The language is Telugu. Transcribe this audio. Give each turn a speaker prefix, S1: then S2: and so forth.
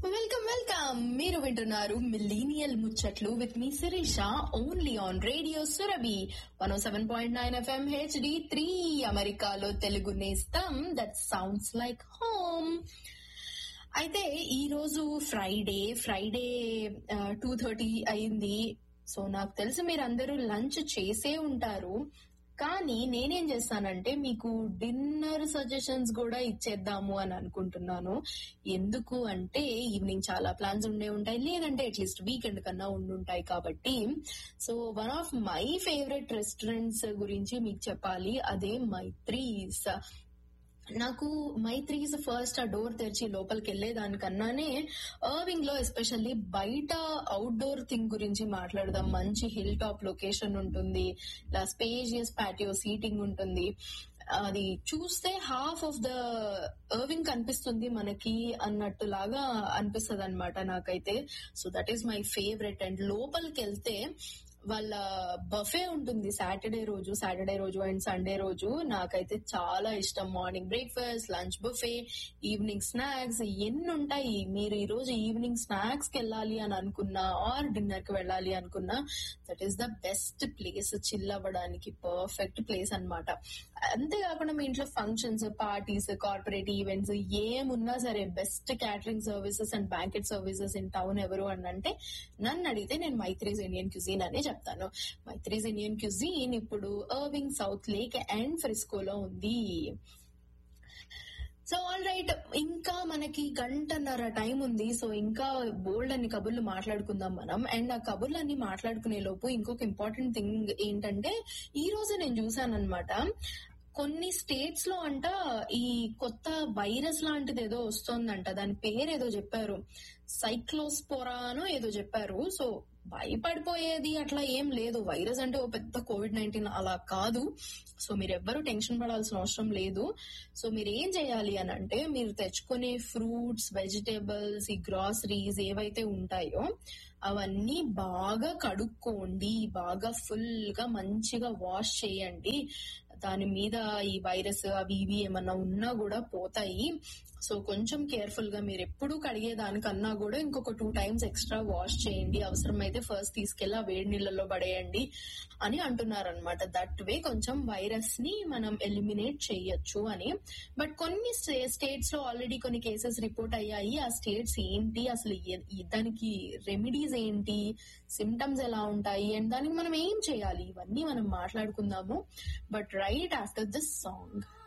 S1: వెల్కమ్ వెల్కమ్ మీరు వింటున్నారు మిలీనియల్ ముచ్చట్లు with me Sirisha only on radio Surabhi one seven point nine FM H D three అమెరికాలో తెలుగు నేస్తం దట్ సౌండ్స్ లైక్ హోమ్ అయితే ఈ రోజు ఫ్రైడే ఫ్రైడే టూ థర్టీ అయింది సో నాకు తెలిసి మీరు అందరూ లంచ్ చేసే ఉంటారు కానీ నేనేం చేస్తానంటే మీకు డిన్నర్ సజెషన్స్ కూడా ఇచ్చేద్దాము అని అనుకుంటున్నాను ఎందుకు అంటే ఈవినింగ్ చాలా ప్లాన్స్ ఉండే ఉంటాయి లేదంటే అట్లీస్ట్ వీకెండ్ కన్నా ఉండుంటాయి కాబట్టి so one of my favourite restaurants గురించి మీకు చెప్పాలి అదే మైత్రీస్ నాకు మైత్రీస్ ఫస్ట్ ఆ డోర్ తెరిచి లోపలికి వెళ్లేదానికన్నానే అర్వింగ్ లో ఎస్పెషల్లీ బయట అవుట్డోర్ థింగ్ గురించి మాట్లాడదాం మంచి హిల్ టాప్ లొకేషన్ ఉంటుంది ఇలా స్పేజియస్ పాటియో సీటింగ్ ఉంటుంది అది చూస్తే హాఫ్ ఆఫ్ ద అర్వింగ్ కనిపిస్తుంది మనకి అన్నట్టు లాగా అనిపిస్తుంది అనమాట నాకైతే so that is my favourite and లోపలికి వెళ్తే వాళ్ళ బఫే ఉంటుంది సాటర్డే రోజు సాటర్డే రోజు అండ్ సండే రోజు నాకైతే చాలా ఇష్టం morning breakfast lunch buffet evening snacks ఎన్ని ఉంటాయి మీరు ఈ రోజు ఈవినింగ్ స్నాక్స్ కి వెళ్ళాలి అని అనుకున్నా ఆర్ డిన్నర్ కి వెళ్ళాలి అనుకున్నా that is the best place chill అవ్వడానికి పర్ఫెక్ట్ ప్లేస్ అనమాట అంతేకాకుండా మీ ఇంట్లో ఫంక్షన్స్ పార్టీస్ కార్పొరేట్ ఈవెంట్స్ ఏమున్నా సరే best catering services and banquet services in town ఎవరు అని అంటే నన్ను అడిగితే నేను మైత్రీస్ ఇండియన్ క్యూజీన్ అనే చెప్తాను మైత్రీస్ ఇండియన్ క్యూజీన్ ఇప్పుడు అర్వింగ్ సౌత్ లేక్ అండ్ ఫ్రిస్కోలో ఉంది సో ఆల్ రైట్ ఇంకా మనకి గంటన్నర టైం ఉంది సో ఇంకా బోల్డ్ అన్ని కబుర్లు మాట్లాడుకుందాం మనం అండ్ ఆ కబుర్లన్నీ మాట్లాడుకునే లోపు ఇంకొక ఇంపార్టెంట్ థింగ్ ఏంటంటే ఈ రోజు నేను చూసానమాట కొన్ని స్టేట్స్ లో అంట ఈ కొత్త వైరస్ లాంటిది ఏదో వస్తోందంట దాని పేరు ఏదో చెప్పారు సైక్లోస్పోరానో ఏదో చెప్పారు సో భయపడిపోయేది అట్లా ఏం లేదు వైరస్ అంటే ఓ పెద్ద కోవిడ్ నైన్టీన్ అలా కాదు సో మీరు ఎవ్వరూ టెన్షన్ పడాల్సిన అవసరం లేదు సో మీరు ఏం చేయాలి అని అంటే మీరు తెచ్చుకునే ఫ్రూట్స్ వెజిటేబుల్స్ ఈ గ్రాసరీస్ ఏవైతే ఉంటాయో అవన్నీ బాగా కడుక్కోండి బాగా ఫుల్ గా మంచిగా వాష్ చేయండి దాని మీద ఈ వైరస్ అవి ఇవి ఏమన్నా ఉన్నా కూడా పోతాయి సో కొంచెం కేర్ఫుల్ గా మీరు ఎప్పుడు కడిగే దానికన్నా కూడా ఇంకొక టూ టైమ్స్ ఎక్స్ట్రా వాష్ చేయండి అవసరమైతే ఫస్ట్ తీసుకెళ్లి ఆ వేడి నీళ్ళలో పడేయండి అని అంటున్నారు అనమాట దట్ వే కొంచెం వైరస్ ని మనం ఎలిమినేట్ చేయొచ్చు అని బట్ కొన్ని స్టేట్స్ లో ఆల్రెడీ కొన్ని కేసెస్ రిపోర్ట్ అయ్యాయి ఆ స్టేట్స్ ఏంటి అసలు దానికి రెమెడీస్ ఏంటి సిమ్టమ్స్ ఎలా ఉంటాయి అండ్ దానికి మనం ఏం చేయాలి ఇవన్నీ మనం మాట్లాడుకుందాము but right after this song